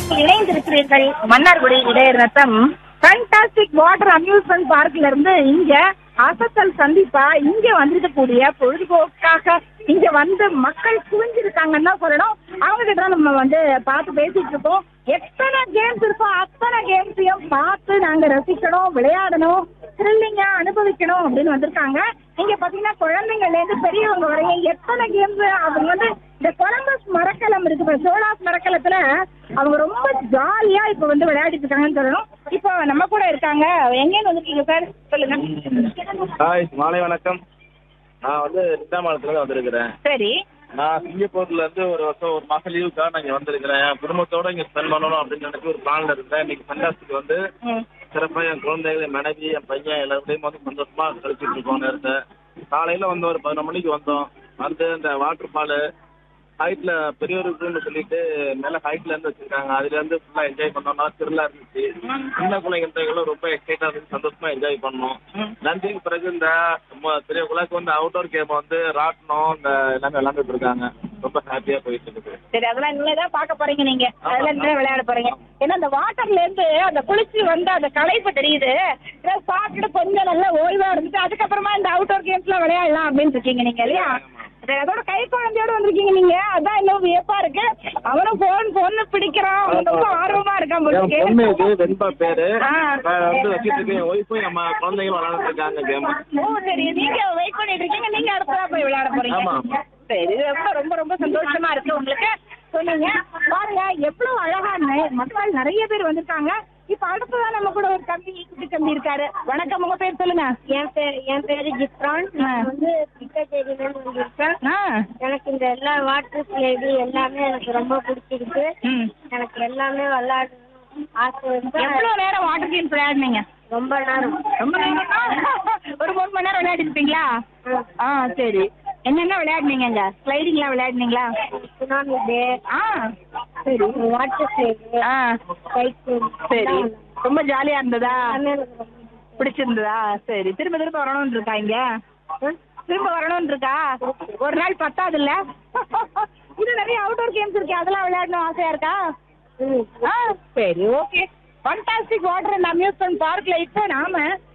நீங்கள் இணைந்திருக்கிறீர்கள் மன்னார்குடி இடையர் ரத்தம் ஃபண்டாஸ்டிக் வாட்டர் அம்யூஸ்மெண்ட் பார்க்ல இருந்து இங்க அசத்தல் சந்திப்பா இங்க வந்திருக்கக்கூடிய பொழுதுபோக்காக இங்க வந்து மக்கள் குவிஞ்சிருக்காங்கன்னு தான் சொல்லணும் அவங்க கிட்ட தான் நம்ம வந்து பார்த்து பேசிட்டு இருக்கோம் எத்தனை கேம்ஸ் இருக்கோ அத்தனை கேம்ஸையும் பார்த்து நாங்க ரசிக்கணும் விளையாடணும் த்ரில்லிங்கா அனுபவிக்கணும் அப்படின்னு வந்திருக்காங்க இங்க பாத்தீங்கன்னா குழந்தைங்கள்ல இருந்து பெரியவங்க வரையும் எத்தனை கேம்ஸ் அவங்க வந்து இந்த கொலம்பஸ் மரக்கலம் இருக்கு இப்ப சோலாஸ் மரக்கலத்துல அவங்க ரொம்ப ஜாலியா இப்ப வந்து விளையாடிட்டு இருக்காங்கன்னு சொல்லணும் இப்போ நம்ம கூட இருக்காங்க எங்கேன்னு வந்திருக்கீங்க சார் சொல்லுங்க ஹாய் மாலை வணக்கம் நான் வந்து நித்தாமலத்துலேருந்து வந்திருக்கிறேன் சரி நான் சிங்கப்பூர்ல இருந்து ஒரு வருஷம் ஒரு மாசம் லீவுக்காக நான் இங்க வந்திருக்கிறேன் என் குடும்பத்தோட இங்க ஸ்பெண்ட் பண்ணணும் அப்படின்னு நினைச்சு ஒரு பிளான்ல இருந்தேன் இன்னைக்கு ஃபண்டாஸ்டிக் வந்து ம் சிறப்பா என் குழந்தைகள் என் மனைவி என் பையன் எல்லாருடையும் வந்து சந்தோஷமா கழிச்சிட்டு இருக்கோம் நேரத்தை காலையில வந்து ஒரு பதினொரு மணிக்கு வந்தோம் வந்து இந்த வாட்டர் ஃபாலு ஹைட்ல பெரியவருக்குன்னு சொல்லிட்டு மேல ஹைட்ல இருந்து வச்சிருக்காங்க அதுல இருந்து ஃபுல்லா என்ஜாய் பண்ணோம்னா திருவிழா இருந்துச்சு சின்ன பிள்ளைங்களும் ரொம்ப எக்ஸைட்டா இருந்து சந்தோஷமா என்ஜாய் பண்ணோம் நன்றிக்கு பிறகு இந்த ம- பெரிய குழாக்கு வந்து அவுட்டோர் கேம் வந்து ராட்டினம் இந்த எல்லாமே விளாண்டுட்டு இருக்காங்க ரொம்ப ஹாப்பியா போயிட்டு இருக்குது சரி அதெல்லாம் இனிமே தான் பார்க்க போறீங்க நீங்க அதெல்லாம் இனிமே விளையாட போறீங்க ஏன்னா அந்த வாட்டர்ல இருந்து அந்த குளிச்சு வந்து அந்த களைப்பு தெரியுது இதை சாப்பிட்டுட்டு கொஞ்சம் நல்லா ஓய்வா இருந்துட்டு அதுக்கப்புறமா இந்த அவுட்டோர் கேம்ஸ்லாம் விளையாடலாம் அப்படின்னு இருக்கீங்க நீங்க இல்லையா சரி, அதோட கை குழந்தையோட வந்திருக்கீங்க நீங்க அதான் இன்னும் வியப்பா இருக்கு அவனும் போன் போன் பிடிக்கிறான் அவன் ரொம்ப ஆர்வமா இருக்கான் போல என் பொண்ணு இருக்கு. இது வெண்பா பேரு ஆ. நான் வந்து வச்சிட்டு இருக்கேன் என் ஒய்ஃபும் நம்ம குழந்தைங்களும் விளையாண்டுட்டு இருக்காங்க கேம் ஓ சரி நீங்க வெயிட் பண்ணிட்டு இருக்கீங்க நீங்க அடுத்ததா போய் விளையாட போறீங்க ஆமா. சரி இது ரொம்ப ரொம்ப ரொம்ப சந்தோஷமா இருக்கு உங்களுக்கு சொன்னீங்க பாருங்க எவ்வளவு அழகா நெ- மக்கள் நிறைய பேர் வந்திருக்காங்க இப்ப அடுத்ததா நம்ம கூட ஒரு தம்பி குட்டி தம்பி இருக்காரு வணக்கம் உங்க பேர் சொல்லுங்க என் பேர் என் பேரு ஜிப்ரான் நான் வந்து பிக்கச்சேரியிலேருந்து வந்திருக்கேன் ஆ. எனக்கு இந்த எல்லா வாட்டர் ஸ்லைடு எல்லாமே எனக்கு ரொம்ப பிடிச்சிருக்கு ம். எனக்கு எல்லாமே விளையாடணும் ஆசை இருக்கு எவ்வளவு நேரம் வாட்டர் கேம்ஸ் விளையாடுனீங்க ரொம்ப நேரம் ரொம்ப நேரம் ஒரு மூணு மணி நேரம் விளையாடி இருப்பீங்களா ஆ சரி என்னென்ன விளையாடுனீங்க ஸ்லைடிங்லாம் விளையாடுனீங்களா சுனாமி டே ஆ சரி வாட்டர் ஸ்லைடு ஆ சைக்கிள் சரி ரொம்ப ஜாலியா இருந்ததா எல்லாமே எனக்கு ரொம்ப பிடிச்சிருந்ததா சரி திரும்ப திரும்ப வரணும்னு இருக்கா இங்க திரும்ப வரணும்னு இருக்கா ஒரு நாள் பத்தாது இல்ல இது நிறைய அவுட்டோர் கேம்ஸ் இருக்கு அதெல்லாம் விளையாடணும் ஆசையா இருக்கா ம். ஆ சரி okay fantastic water and amusement பார்க்ல இப்போ நாம